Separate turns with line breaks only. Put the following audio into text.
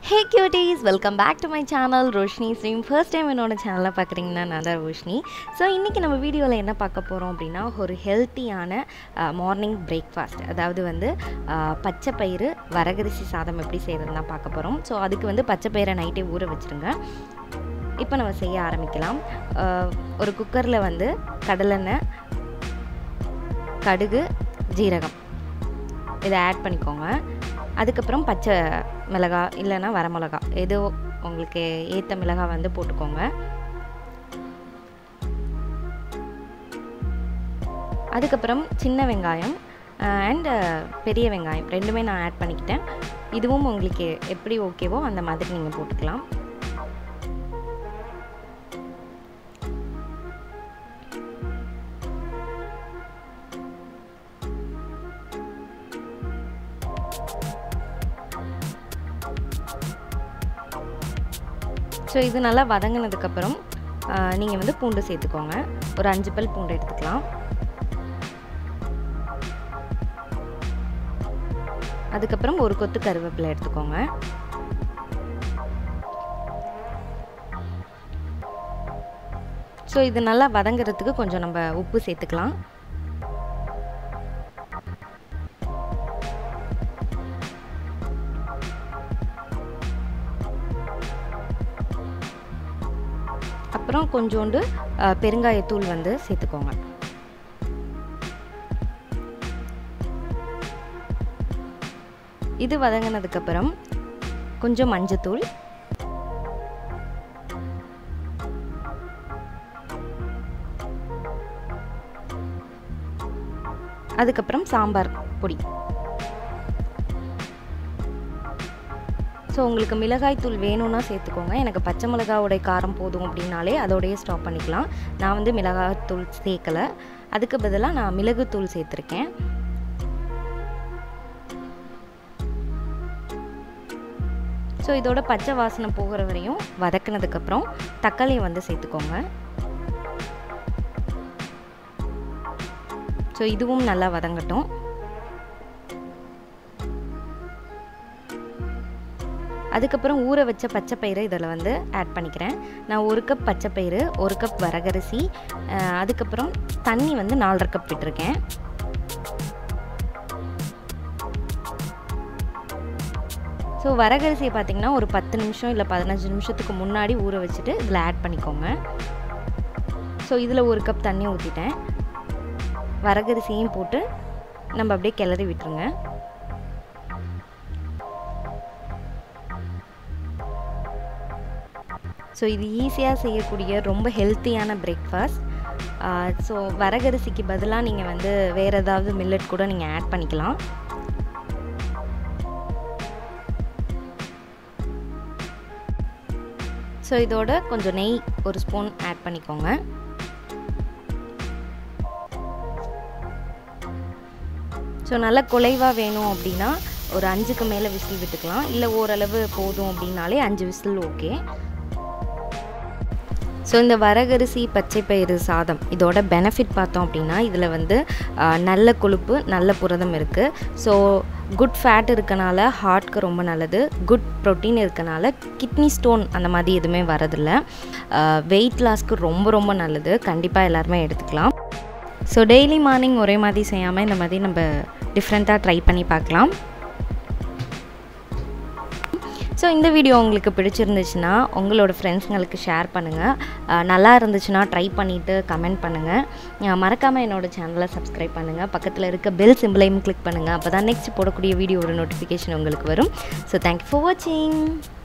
hey cuties welcome back to my channel Roshini stream first time என்னோட சேனலை பார்க்குறீங்கன்னா நான் தான் ரோஷினி ஸோ இன்றைக்கி நம்ம வீடியோவில் என்ன பார்க்க போகிறோம் அப்படின்னா ஒரு ஹெல்த்தியான மார்னிங் பிரேக்ஃபாஸ்ட் அதாவது வந்து அஹ், பச்சை பயிறு வரகரிசி சாதம் எப்படி செய்கிறதுன்னு தான் பார்க்க போகிறோம் ஸோ அதுக்கு வந்து பச்சை பயிரை நைட்டே ஊற வச்சுருங்க இப்போ நம்ம செய்ய ஆரம்பிக்கலாம் அஹ், ஒரு குக்கரில் வந்து கடலெண்ணெய் கடுகு ஜீரகம் இதை ஆட் பண்ணிக்கோங்க அதுக்கப்புறம் பச்சை மிளகா இல்லைன்னா வரமிளகா எது உங்களுக்கு ஏற்ற மிளகா வந்து போட்டுக்கோங்க அதுக்கப்புறம் சின்ன வெங்காயம் அண்ட் பெரிய வெங்காயம் ரெண்டுமே நான் ஆட் பண்ணிக்கிட்டேன் இதுவும் உங்களுக்கு எப்படி ஓகேவோ அந்த மாதிரி நீங்கள் போட்டுக்கலாம் ஸோ இது நல்லா வதங்கினதுக்கப்புறம் நீங்கள் வந்து பூண்டு சேர்த்துக்கோங்க ஒரு அஞ்சு பல் பூண்டு எடுத்துக்கலாம் அதுக்கப்புறம் ஒரு கொத்து கருவேப்பிலை எடுத்துக்கோங்க ஸோ இது நல்லா வதங்குறதுக்கு கொஞ்சம் நம்ம உப்பு சேர்த்துக்கலாம் அப்புறம் கொஞ்சோண்டு அஹ், பெருங்காயத்தூள் வந்து சேர்த்துக்கோங்க இது வதங்கினதுக்கப்புறம் கொஞ்சம் மஞ்சத்தூள் அதுக்கப்புறம் சாம்பார் பொடி ஸோ உங்களுக்கு மிளகாய் தூள் வேணும்னா சேர்த்துக்கோங்க எனக்கு பச்சை மிளகாவோடைய காரம் போதும் அப்படின்னாலே அதோடய ஸ்டாப் பண்ணிக்கலாம் நான் வந்து மிளகாய் தூள் சேர்க்கலை அதுக்கு பதிலாக நான் மிளகுத்தூள் சேர்த்துருக்கேன் ஸோ இதோட பச்சை வாசனை போகிற வரையும் வதக்குனதுக்கப்புறம் தக்காளியை வந்து சேர்த்துக்கோங்க ஸோ இதுவும் நல்லா வதங்கட்டும் அதுக்கப்புறம் ஊற வச்ச பச்சை பயிறு இதில் வந்து ஆட் பண்ணிக்கிறேன் நான் ஒரு கப் பச்சை பயிறு ஒரு கப் வரகரிசி அஹ், அதுக்கப்புறம் தண்ணி வந்து நாலரை கப் விட்டுருக்கேன் ஸோ வரகரிசியை பார்த்தீங்கன்னா ஒரு பத்து நிமிஷம் இல்லை பதினஞ்சு நிமிஷத்துக்கு முன்னாடி ஊற வச்சுட்டு இதில் ஆட் பண்ணிக்கோங்க ஸோ இதில் ஒரு கப் தண்ணி ஊற்றிட்டேன் வரகரிசியும் போட்டு நம்ம அப்படியே கிளறி விட்டுருங்க ஸோ இது ஈஸியாக செய்யக்கூடிய ரொம்ப ஹெல்த்தியான பிரேக்ஃபாஸ்ட் ஸோ வரகரிசிக்கு பதிலாக நீங்கள் வந்து வேறு ஏதாவது மில்லட் கூட நீங்கள் ஆட் பண்ணிக்கலாம் ஸோ இதோட கொஞ்சம் நெய் ஒரு ஸ்பூன் ஆட் பண்ணிக்கோங்க ஸோ நல்லா குலைவாக வேணும் அப்படின்னா ஒரு அஞ்சுக்கு மேலே விசில் விட்டுக்கலாம் இல்லை ஓரளவு போதும் அப்படின்னாலே அஞ்சு விசில் ஓகே ஸோ இந்த வரகரிசி பச்சை பயிறு சாதம் இதோட பெனிஃபிட் பார்த்தோம் அப்படின்னா இதில் வந்து ஆ, நல்ல கொழுப்பு நல்ல புரதம் இருக்குது ஸோ குட் ஃபேட் இருக்கனால ஹார்ட்க்கு ரொம்ப நல்லது குட் ப்ரோட்டீன் இருக்கனால கிட்னி ஸ்டோன் அந்த மாதிரி எதுவுமே வரதில்லை வெயிட் லாஸ்க்கு ரொம்ப ரொம்ப நல்லது கண்டிப்பாக எல்லாருமே எடுத்துக்கலாம் ஸோ டெய்லி மார்னிங் ஒரே மாதிரி செய்யாமல் இந்த மாதிரி நம்ம டிஃப்ரெண்ட்டாக ட்ரை பண்ணி பார்க்கலாம் ஸோ இந்த வீடியோ உங்களுக்கு பிடிச்சிருந்துச்சுன்னா உங்களோட ஃப்ரெண்ட்ஸுங்களுக்கு ஷேர் பண்ணுங்கள் நல்லா இருந்துச்சுன்னா ட்ரை பண்ணிவிட்டு கமெண்ட் பண்ணுங்கள் மறக்காமல் என்னோட சேனலை சப்ஸ்கிரைப் பண்ணுங்கள் பக்கத்தில் இருக்க பெல் சிம்பிளையும் கிளிக் பண்ணுங்கள் அப்போ தான் நெக்ஸ்ட் போடக்கூடிய வீடியோட நோட்டிஃபிகேஷன் உங்களுக்கு வரும் ஸோ தேங்க்யூ ஃபார் வாட்சிங்